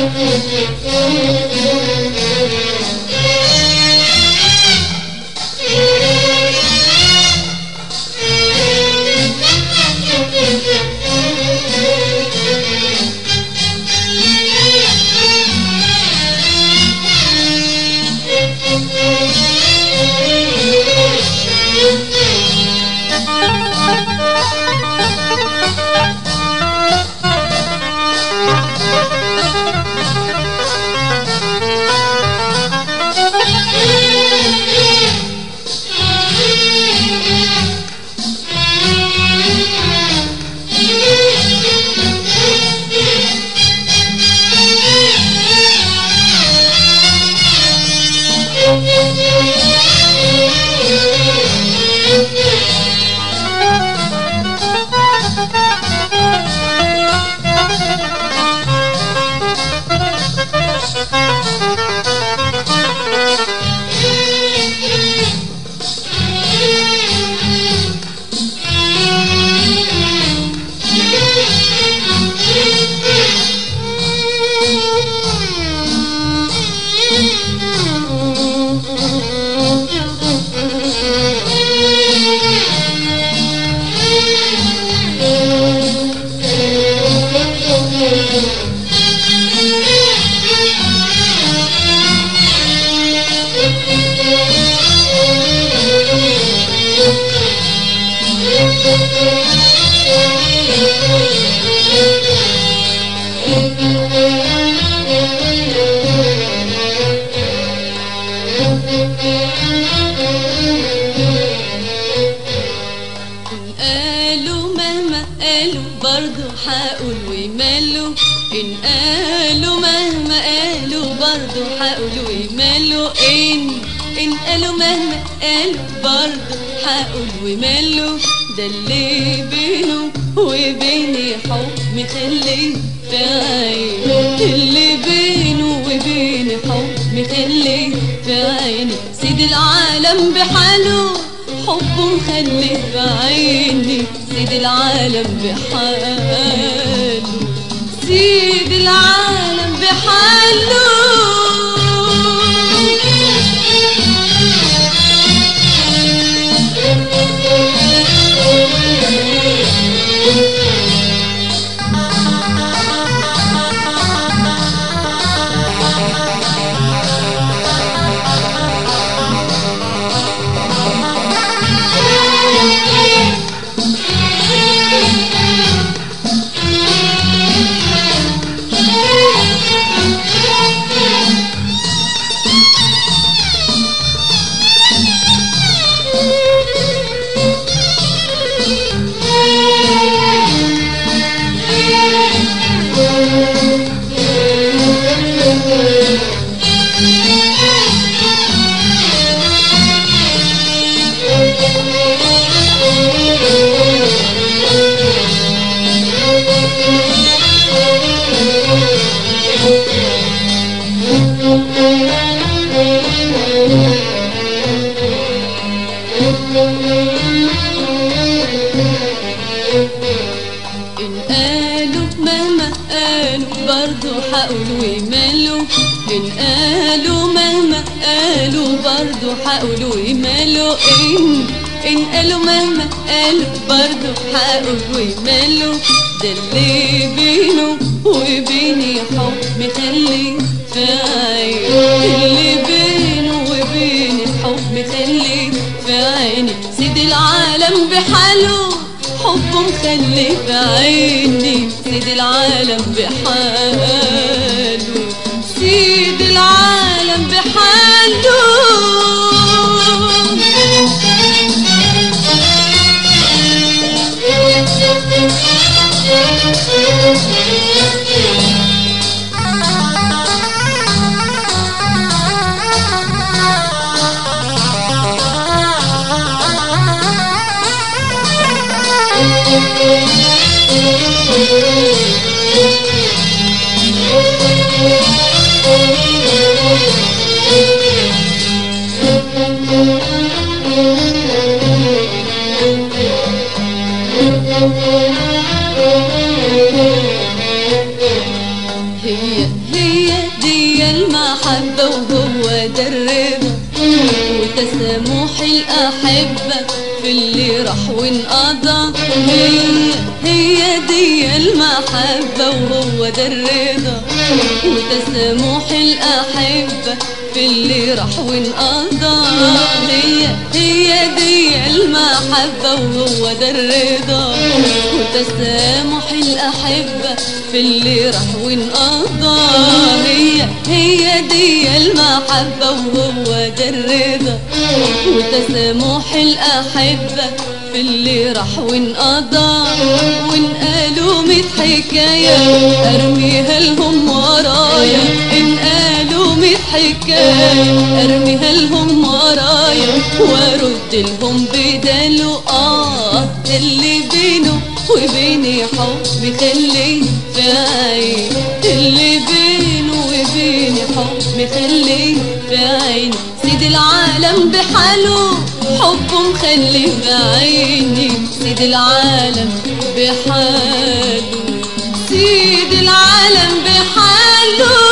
إن قالوا مهما قالوا برضو حقول ويملوا إن قالوا مهما قالوا برضو حقول ويملوا إن إن قالوا مهما قالوا برضو حقول ويملوا ده اللي بينه وبيني حب مخلي في عيني اللي بينه وبيني حب مخلي في عيني سيد العالم بحاله حبه مخلي في عيني سيد العالم بحاله سيد العالم بحاله إن قالوا مهما قالوا برضو حقولوا يملوا إن قالوا مهما قالوا برضو حقولوا يملوا إن إن قالوا مهما قالوا برضو حقولوا يملوا ده اللي بينه وبيني حب مخلي في عيني اللي بينه وبيني حب مخلي في عيني سيد العالم بحاله حبه مخلي في عيني سيد العالم بحاله سيد العالم بحاله هي هي المحبة وهو ده الرضا وتسامح الأحبة في اللي راح وانقضى هي هي دي المحبة وهو ده الرضا وتسامح الأحبة في اللي راح وانقضى هي هي دي المحبة وهو ده الرضا وتسامح الأحبة في اللي راح وانقضى هي هي دي المحبة وهو ده الرضا وتسامح الأحبة في اللي راح وانقضى وانقالوا ميت حكاية أرميها لهم ورايا انقالوا ميت حكاية أرميها لهم ورايا وارد لهم بداله آه ده اللي بينه وبيني حب خلي في عيني اللي بينه وبيني حب خلي في عيني سيد العالم بحاله حبه مخلي في عيني سيد العالم بحاله سيد العالم بحاله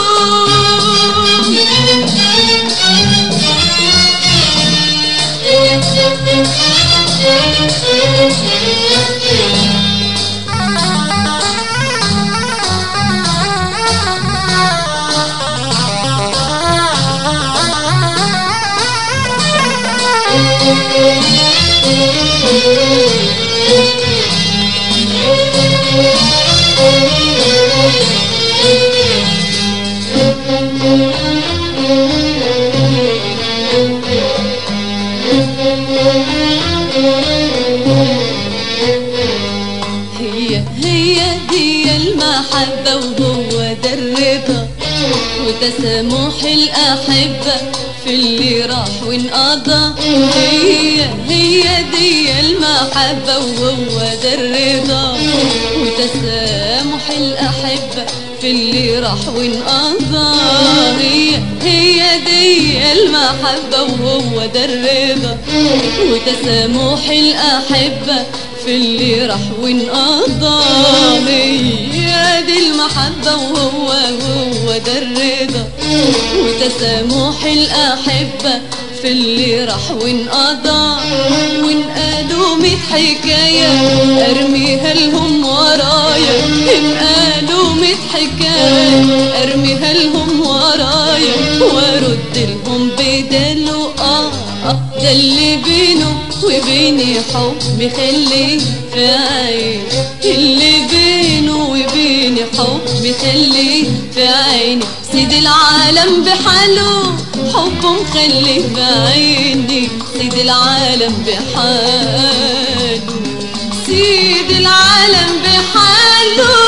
هي هي دي المحبة وهو ده الرضا وتسامح الأحبة في اللي راح وانقضى هي هي دي المحبة وهو ده الرضا وتسامح الأحبة في اللي راح وانقضى هي هي دي المحبة وهو ده الرضا وتسامح الأحبة في اللي راح وانقضى هي دي المحبة وهو هو ده الرضا وتسامح الأحبة في اللي راح وانقضى وانقالوا ميت حكاية أرميها لهم ورايا انقالوا ميت حكاية أرميها لهم ورايا وارد لهم بداله آه آه ده اللي بينه وبيني حب مخلي في عيني اللي بينه وبيني حب مخلي في عيني سيد العالم بحاله حبه مخلي في عيني سيد العالم بحاله سيد العالم بحاله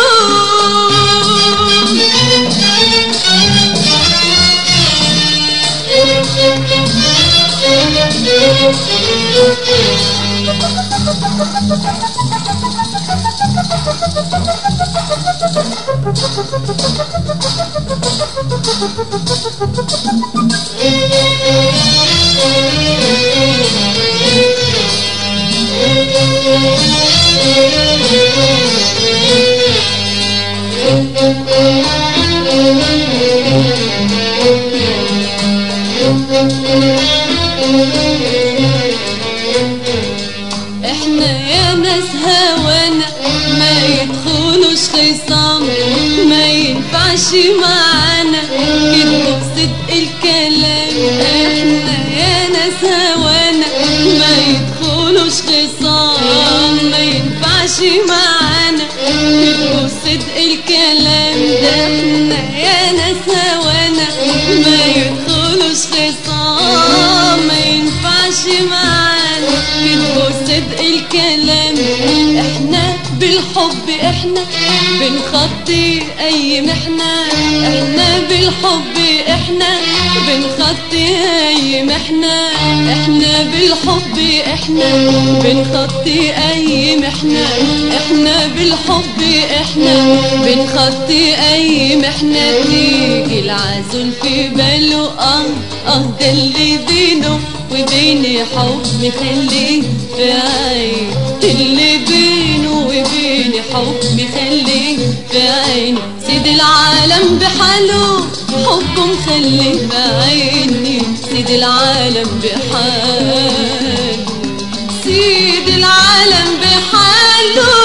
احنا يا ناس هوانا ما يدخلوش خصام ما ينفعش معانا كده صدق الكلام احنا يا ناس هوانا ما يدخلوش خصام ما ينفعش معانا كده صدق الكلام ده احنا يا ناس هوانا ما يدخلوش خصام ما ينفعش معانا كده صدق الكلام احنا بالحب احنا بنخطي اي محنة احنا بالحب احنا بنخطي اي محنة احنا بالحب احنا بنخطي اي محنة احنا بالحب احنا بنخطي اي محنة تيجي العزل في باله اه اه ده اللي بينه وبيني حب مخلي في عين اللي بينه وبيني حب مخلي في عيني سيد العالم بحاله حبه مخلي بعيني سيد العالم بحاله سيد العالم بحاله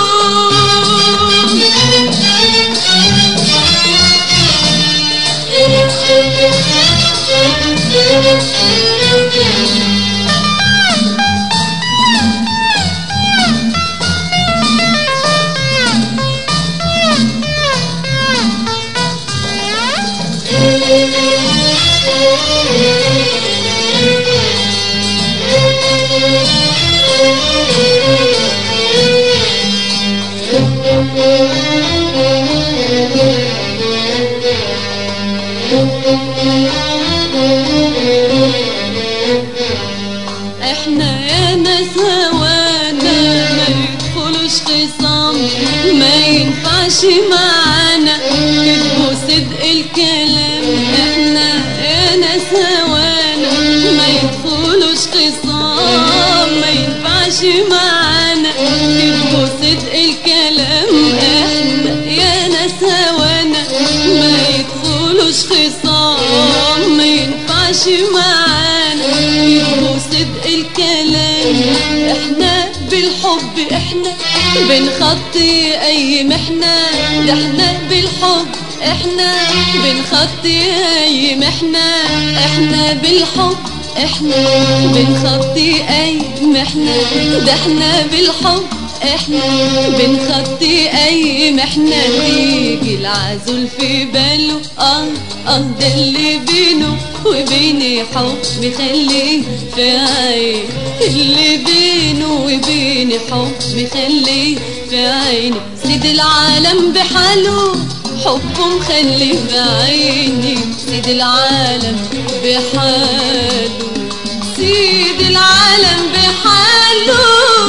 احنا يا ناس هوانا ما يدخلوش خصام ما ينفعش معانا كذب وصدق الكلام احنا يا ناس هوانا ما يدخلوش خصام ما ينفعش معانا كذب وصدق الكلام احنا يا ناس هوانا ما يدخلوش خصام ما ينفعش معانا كذب وصدق الكلام احنا بالحب احنا بنخطي اي محنة ده احنا بالحب احنا بنخطي اي محنة احنا بالحب احنا بنخطي اي محنة ده احنا بالحب احنا بنخطي اي محنة تيجي العزول في باله اه اه ده اللي بينه وبيني حب مخليه في عيني اللي بينه وبيني حب مخليه في عيني سيد العالم بحاله حبه مخليه بعيني سيد العالم بحاله سيد العالم بحاله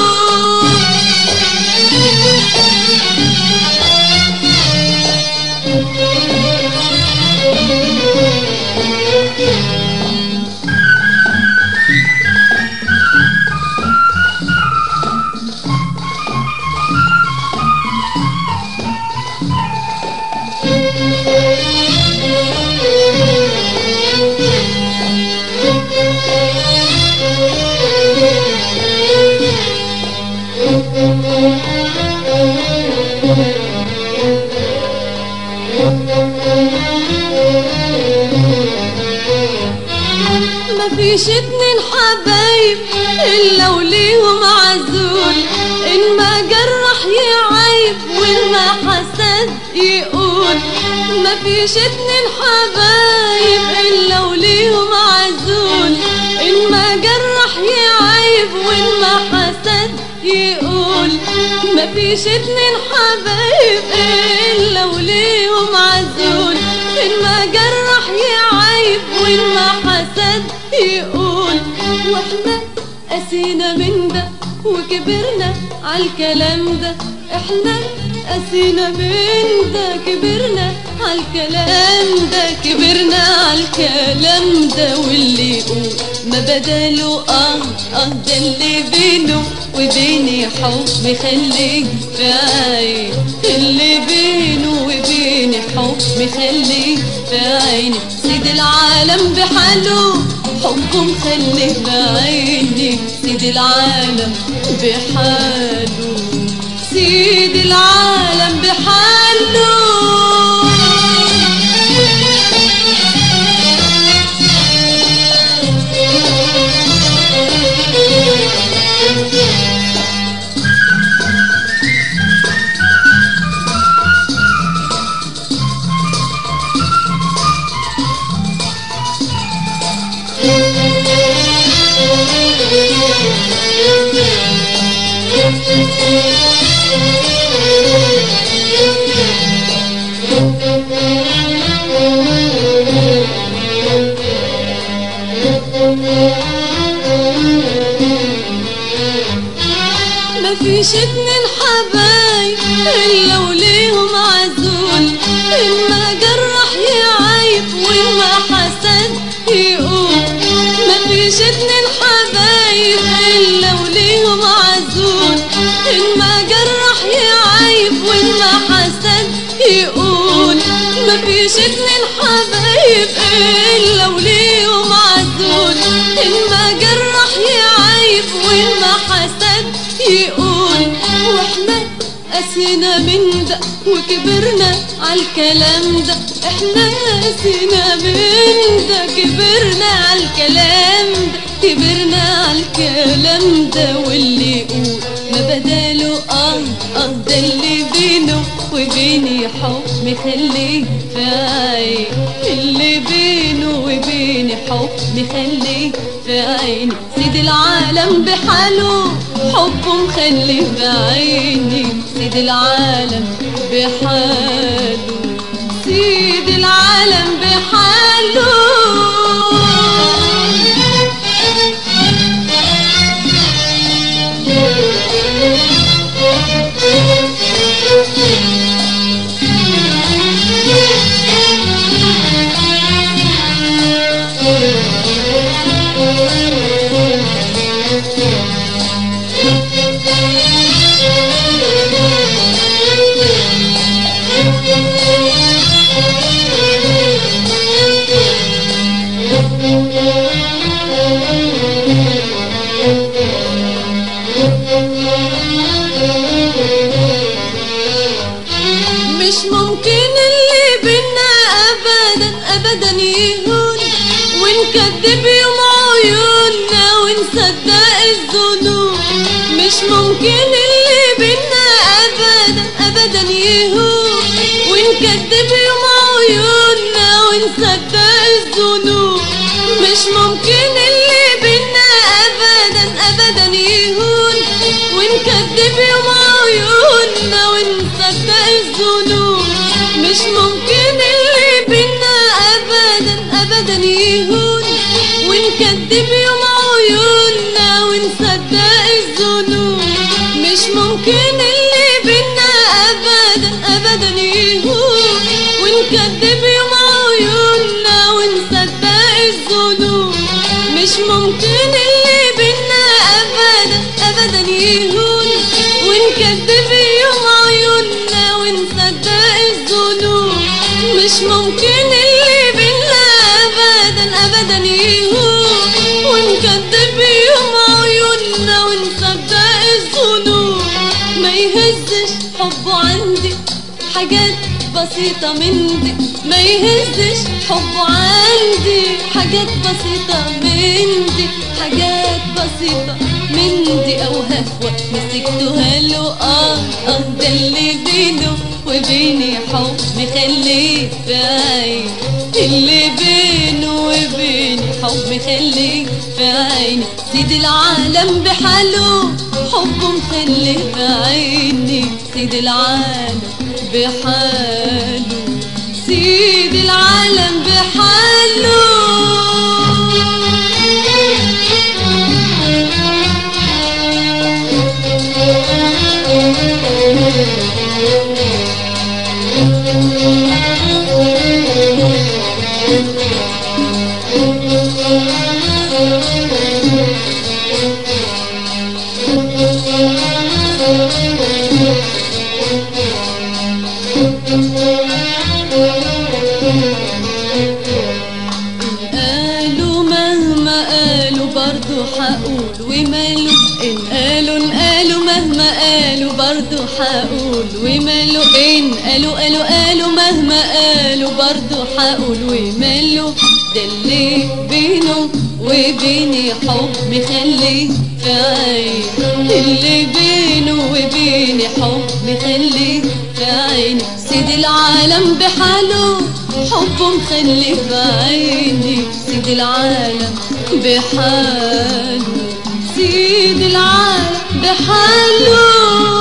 مفيش اتنين حبايب الا وليهم عزول ان ما جرح يعيب وان ما حسد يقول مفيش اتنين حبايب الا وليهم عزول ان ما جرح يعيب وان ما حسد يقول مفيش اتنين حبايب الا وليهم عزول ان ما جرح يعيب وان ما حسد يقول واحنا قسينا من ده وكبرنا عالكلام ده احنا قسينا من ده كبرنا عالكلام ده كبرنا عالكلام ده واللي يقول ما بداله اه اه ده اللي بينه وبيني حب مخليه في عيني اللي بينه وبيني حب مخليه في عيني سيد العالم بحاله حبه مخليه بعيني سيد العالم بحاله سيد العالم بحاله مفيش اتنين حبايب الا وليهم عزول اما جرح يعيب وما حسد يقول مفيش اتنين حبايب الا وليهم عزول اما جرح يعيب وما حسد فيش اتنين حبايب الا وليهم عزول ان ما جرح يعيب وان ما حسد يقول واحنا قاسينا من ده وكبرنا عالكلام ده احنا قاسينا من ده كبرنا عالكلام ده كبرنا عالكلام ده واللي يقول ما بداله اه اه ده اللي بينه وبيني حب مخليه في عيني اللي بينه وبيني حب مخليه في عيني سيد العالم بحاله حبه مخليه في عيني سيد العالم بحاله سيد العالم بحاله مش ممكن اللي بينا ابدا ابدا يهون ونكذب يوم عيوننا ونصدق الظنون مش ممكن اللي بينا ابدا ابدا يهون ونكذب يوم عيوننا ونصدق الظنون مش ممكن اللي بينا ابدا ابدا يهون ونكذب يوم عيوننا ونصدق الظنون مش ممكن اللي بينا ابدا ابدا يهون ونكذب يوم عيوننا ونصدق الظنون مش ممكن اللي بينا ابدا ابدا يهون ونكذب يوم عيوننا ونصدق الظنون مش ممكن اللي بينا ابدا ابدا يهون ونكذب يوم عيوننا ونصدق الظنون مش ممكن اللي بينا ابدا ابدا يهون ونكذب يوم عيوننا ونصدق الظنون ما يهزش حبه عندي حاجات بسيطة من دي ما يهزش حبه عندي حاجات بسيطة من دي حاجات بسيطة من دي أو هفوة مسكتها له آه آه ده اللي بينه وبيني حب مخليه في عيني اللي بينه وبيني حب مخليه في عيني سيد العالم بحاله حبه مخليه في عيني سيد العالم بحاله سيد العالم قالوا مهما قالوا برضو حقول وماله إن قالوا إن قالوا مهما قالوا برضو حقول وماله إن قالوا قالوا قالوا مهما قالوا برضو حقول وماله ده اللي بينه وبيني حب مخليه في عيني اللي بينه وبيني حب مخليه في عيني سيد العالم بحاله حبه مخلي في عيني سيد العالم بحاله سيد العالم بحاله